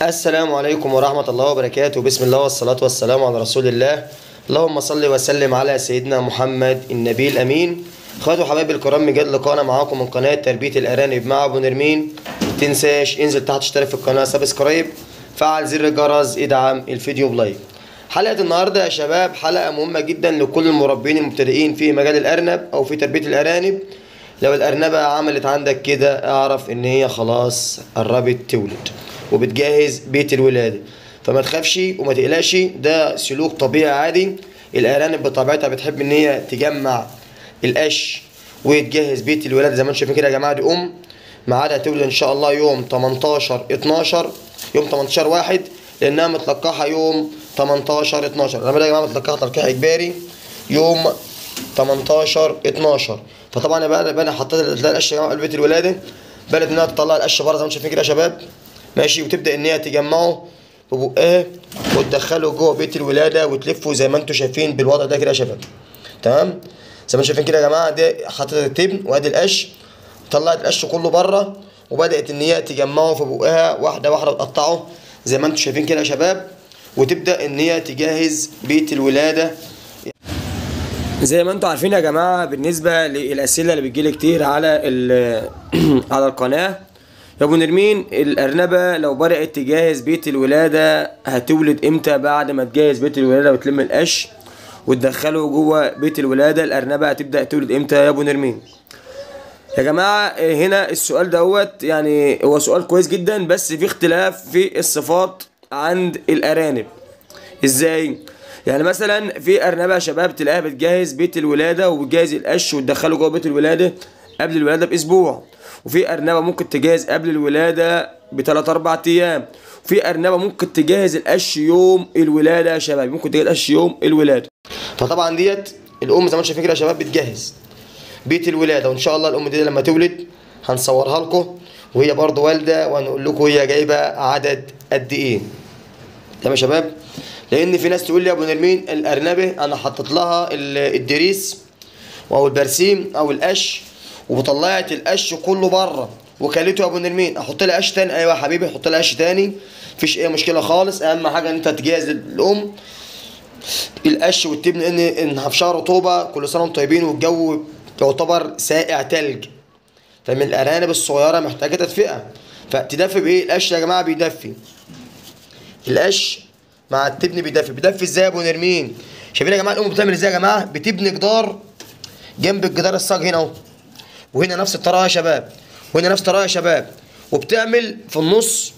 السلام عليكم ورحمة الله وبركاته بسم الله والصلاة والسلام على رسول الله اللهم صل وسلم على سيدنا محمد النبي الأمين اخواتي وحبايبي الكرام مجد لقانا معاكم من قناة تربية الأرانب مع أبو نرمين متنساش انزل تحت اشترك في القناة سبسكرايب فعل زر الجرس ادعم الفيديو بلايك حلقة النهاردة يا شباب حلقة مهمة جدا لكل المربين المبتدئين في مجال الأرنب أو في تربية الأرانب لو الأرنبة عملت عندك كده اعرف إن هي خلاص قربت تولد وبتجهز بيت الولادة فما تخافش وما تقلقش ده سلوك طبيعي عادي الأرانب بطبيعتها بتحب إن هي تجمع القش وتجهز بيت الولادة زي ما انتم شايفين كده يا جماعة دي أم ميعادها تولد إن شاء الله يوم 18 12 يوم 18 واحد لأنها متلقحة يوم 18 12 الأرنبة دي يا جماعة متلقحة تلقيح إجباري يوم 18 12 فطبعا بقى بقى حطيت القش يا جماعة قلب بيت الولادة بدأت إنها تطلع القش بره زي ما انتم شايفين كده يا شباب ماشي وتبدا ان هي تجمعه ببقها وتدخله جوه بيت الولاده وتلفه زي ما انتم شايفين بالوضع ده كده يا شباب تمام زي ما انتم شايفين كده يا جماعه دي حطيت التبن وادي القش طلعت القش كله بره وبدات ان هي تجمعه في بقها واحده واحده وتقطعه زي ما انتم شايفين كده يا شباب وتبدا ان هي تجهز بيت الولاده زي ما انتم عارفين يا جماعه بالنسبه للاسئله اللي بتجيلي كتير على على القناه يا ابو نرمين الارنبه لو بدات تجهز بيت الولاده هتولد امتى بعد ما تجهز بيت الولاده وتلم القش وتدخله جوه بيت الولاده الارنبه هتبدا تولد امتى يا ابو نرمين يا جماعه هنا السؤال دوت يعني هو سؤال كويس جدا بس في اختلاف في الصفات عند الارانب ازاي يعني مثلا في ارنبه يا شباب تلاقيها بتجهز بيت الولاده وبتجهز القش وتدخله جوه بيت الولاده قبل الولاده باسبوع وفي ارنبه ممكن تجهز قبل الولاده بثلاث اربع ايام وفي ارنبه ممكن تجهز القش يوم الولاده يا شباب ممكن تجهز القش يوم الولاده فطبعا ديت الام زي ما انتم شايفين كده يا شباب بتجهز بيت الولاده وان شاء الله الام دي لما تولد هنصورها لكم وهي برضه والده وهنقول لكم هي جايبه عدد قد ايه تمام يا شباب لان في ناس تقول لي يا ابو نرمين الارنبه انا حطيت لها الدريس او البرسيم او القش وطلعت القش كله بره وكلته يا ابو نرمين احط لها قش تاني ايوه يا حبيبي احط لها قش تاني مفيش اي مشكله خالص اهم حاجه ان انت تجهز الام القش والتبن ان انها في شهر رطوبه كل سنه وانتم طيبين والجو يعتبر ساقع تلج فمن الارانب الصغيره محتاجه تدفئه فتدفي بايه القش يا جماعه بيدفي القش مع التبن بيدفي بيدفي ازاي يا ابو نرمين شايفين يا جماعه الام بتعمل ازاي يا جماعه بتبني جدار جنب الجدار الصاج هنا اهو وهنا نفس الطريقه يا شباب وهنا نفس الطريقه يا شباب وبتعمل في النص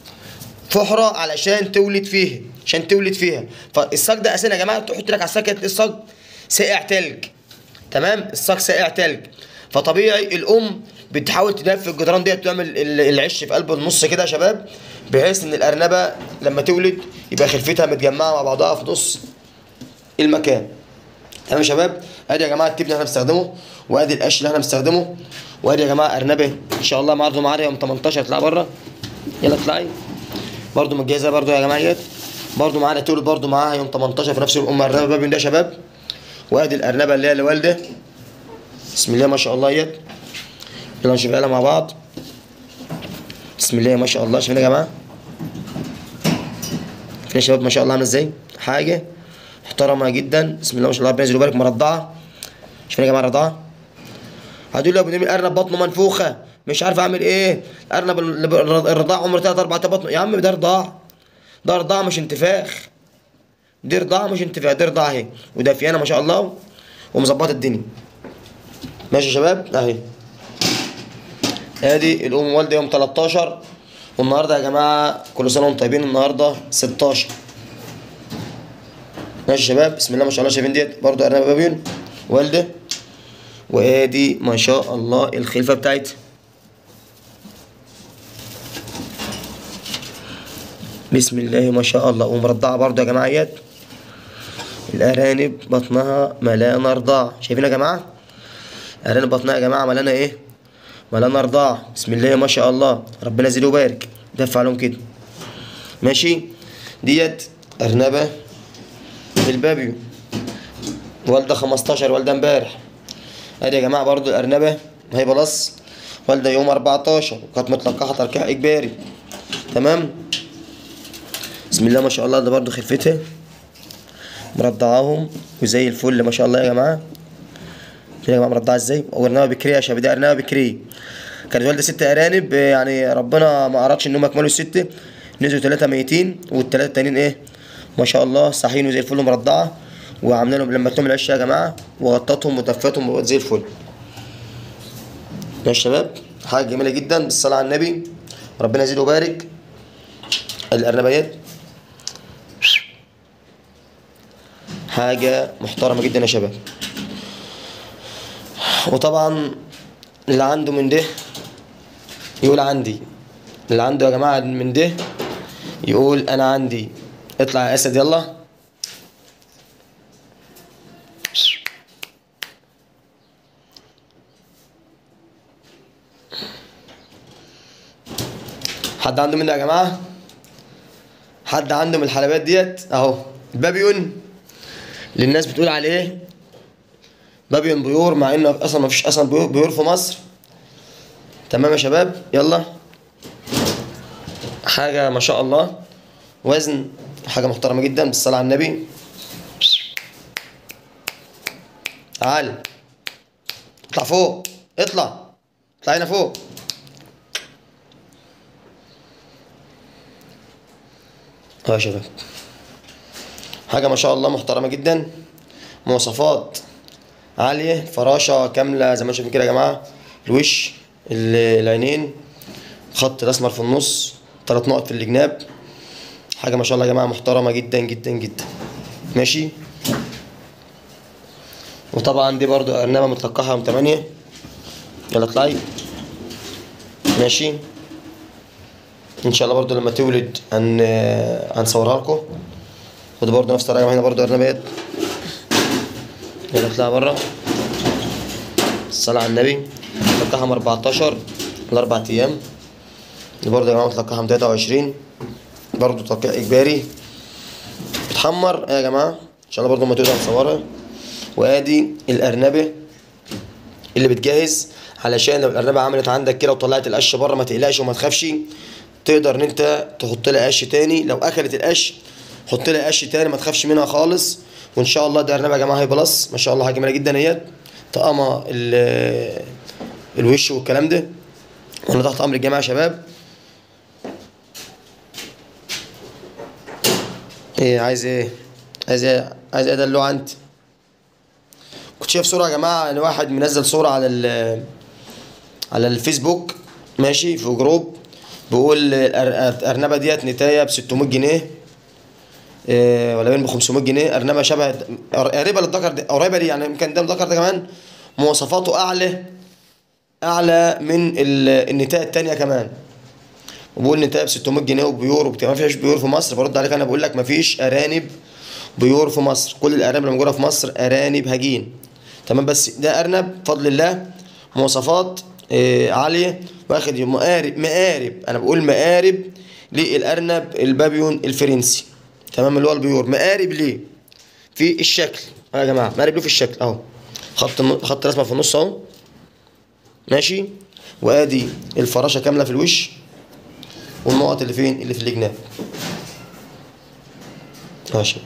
فحره علشان تولد فيها عشان تولد فيها فالصاج ده اساسا يا جماعه تحط لك على الصاج الصاج ساقع تلج تمام الصاج ساقع تلج فطبيعي الام بتحاول تدفي الجدران ديت تعمل العش في قلب النص كده يا شباب بحيث ان الارنبه لما تولد يبقى خلفتها متجمعه مع بعضها في نص المكان تمام يا شباب ادي يا جماعه التبن اللي احنا بنستخدمه وادي القش اللي احنا بنستخدمه وادي يا جماعه ارنبه ان شاء الله معرضه معانا يوم 18 اطلع بره يلا اطلعي برده متجهزه برده يا جماعه ديت برده معانا تولد برده معاها يوم 18 في نفس يوم ام ارنبه بابين ده يا شباب وادي الارنبه اللي هي الوالده بسم الله ما شاء الله ديت يلا نشوفها لها مع بعض بسم الله ما شاء الله شايفين يا جماعه فين يا شباب ما شاء الله عامله ازاي حاجه محترمه جدا بسم الله ما شاء الله ربنا يجزيه ويبارك مرضعه شايفين يا جماعه رضاعه هتقول لي يا ابو نميل الارنب بطنه منفوخه مش عارف اعمل ايه الارنب الرضاعه عمره 3 4 بطن يا عم ده رضاعه ده رضاعه مش انتفاخ دي رضاعه مش انتفاخ دي رضاعه اهي ودافيانه ما شاء الله ومظبطه الدنيا ماشي يا شباب اهي ادي الام والده يوم 13 والنهارده يا جماعه كل سنه وانتم طيبين النهارده 16 ماشي يا شباب بسم الله ما شاء الله شايفين ديت برضو ارنبه بابيون والده وادي ما شاء الله الخلفه بتاعتها بسم الله ما شاء الله ومرضعه برضو يا جماعه ايات الارانب بطنها ملانه رضاعه شايفين يا جماعه ارانب بطنها يا جماعه ملانه ايه ملانه رضاعه بسم الله ما شاء الله ربنا يزيد ويبارك دفع عليهم كده ماشي ديت ارنبه البابيو والده 15 والده امبارح ادي يا جماعه برضو الارنبه هي بلس والده يوم 14 وكانت متلقحه تلقيح اجباري تمام بسم الله ما شاء الله ده برضو خلفتها مرضعاهم وزي الفل ما شاء الله يا جماعه كده يا جماعه مرضعه ازاي ورناها بكري يا شباب دي ارنبه بكري كانت والده ست ارانب يعني ربنا ما ارادش ان هم يكملوا الست نزلوا ثلاثه ميتين والثلاثه التانيين ايه ما شاء الله صاحيين وزي الفل مرضعه وعامله لهم لما لهم العش يا جماعه وغطتهم وتفتهم وبقت زي الفل يا شباب حاجه جميله جدا بالصلاه على النبي ربنا يزيد ويبارك الارنبيات حاجه محترمه جدا يا شباب وطبعا اللي عنده من ده يقول عندي اللي عنده يا جماعه من ده يقول انا عندي اطلع يا اسد يلا حد عنده منه يا جماعه حد عنده من الحلبات ديت اهو البابيون اللي الناس بتقول عليه بابيون بيور مع انه اصلا ما فيش اصلا بيور بيور في مصر تمام يا شباب يلا حاجه ما شاء الله وزن حاجه محترمه جدا بالصلاه على النبي تعال اطلع فوق اطلع اطلع هنا فوق اه يا شباب حاجة ما شاء الله محترمة جدا مواصفات عالية فراشة كاملة زي ما شايفين كده يا جماعة الوش ال- العينين خط الأسمر في النص ثلاث نقط في الجناب حاجة ما شاء الله يا جماعة محترمة جدا جدا جدا ماشي وطبعا دي برضو أرنبة متلقحة من تمانية يلا اطلعي ماشي ان شاء الله برضو لما تولد هن هنصورها لكم وده برضو نفس الطريقه هنا برضو ارنبات يلا اطلع بره الصلاة على النبي متلقحها من 14 لأربع أيام دي برضو يا جماعة متلقحها من 23 برضو تلقيح إجباري بتحمر إيه يا جماعة إن شاء الله برضو لما تقدر تصورها وآدي الأرنبة اللي بتجهز علشان لو الأرنبة عملت عندك كده وطلعت القش بره ما تقلقش وما تخافش تقدر ان انت تحط لها قش تاني لو اكلت القش حط لها قش تاني ما تخافش منها خالص وان شاء الله ده ارنبه يا جماعه هي بلس ما شاء الله حاجه جميله جدا اهيت طقمه ال- الوش والكلام ده وانا تحت امر الجماعه يا شباب ايه عايز ايه عايز ايه عايز ايه دلوع انت كنت شايف صوره يا جماعه ان واحد منزل صوره على ال على الفيسبوك ماشي في جروب بيقول الأر- الارنبه ديت نتايه ب 600 جنيه إيه، ولا بين ب 500 جنيه ارنبه شبه قريبه للذكر ده قريبه ليه يعني يمكن ده الذكر ده كمان مواصفاته اعلى اعلى من ال- النتايه التانية كمان وبقول نتايه ب 600 جنيه وبيور وبتاع ما فيش بيور في مصر برد عليك انا بقول لك ما فيش ارانب بيور في مصر كل الارانب اللي موجوده في مصر ارانب هجين تمام بس ده ارنب بفضل الله مواصفات آه، عاليه واخد مقارب مقارب انا بقول مقارب للارنب البابيون الفرنسي تمام اللي هو البيور مقارب ليه في الشكل اه يا جماعه مقارب له في الشكل اهو خط الن- خط رسمه في النص اهو ماشي وادي الفراشه كامله في الوش والنقط اللي فين اللي في الجناب ماشي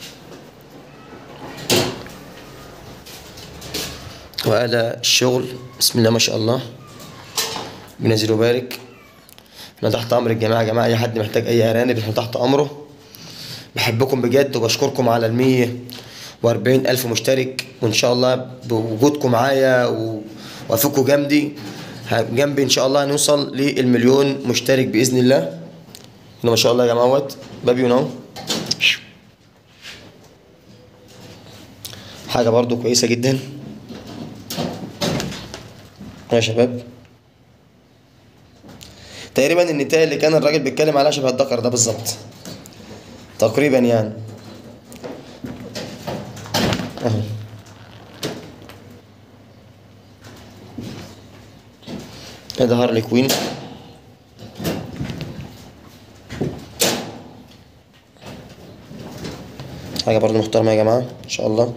وهذا الشغل بسم الله ما شاء الله بنزل وبارك احنا تحت امر الجماعه يا جماعه اي حد محتاج اي ارانب احنا تحت امره بحبكم بجد وبشكركم على المية وأربعين ألف مشترك وإن شاء الله بوجودكم معايا ووقفكم جنبي ه- جنبي إن شاء الله هنوصل للمليون مشترك بإذن الله هنا ما شاء الله يا جماعة اهوت بابي اهو حاجة برضو كويسة جدا يا شباب تقريبا النتاية اللي كان الراجل بيتكلم عليها شبه الذكر ده بالظبط تقريبا يعني اهو ده هارلي كوين حاجة برضو محترمة يا جماعة ان شاء الله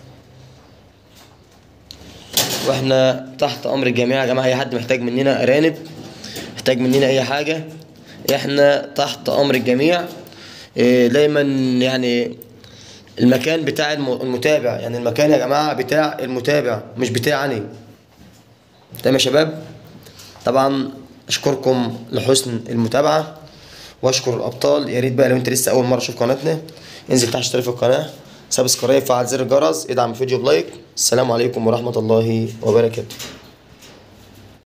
واحنا تحت امر الجميع يا جماعة اي حد محتاج مننا ارانب محتاج مننا اي حاجة احنا تحت امر الجميع إيه، دايما يعني المكان بتاع الم- المتابع يعني المكان يا جماعة بتاع المتابع مش بتاعني تمام يا شباب طبعا اشكركم لحسن المتابعة واشكر الابطال يا ريت بقى لو انت لسه اول مرة تشوف قناتنا انزل تحت اشترك في القناة سبسكرايب فعل زر الجرس ادعم الفيديو بلايك السلام عليكم ورحمة الله وبركاته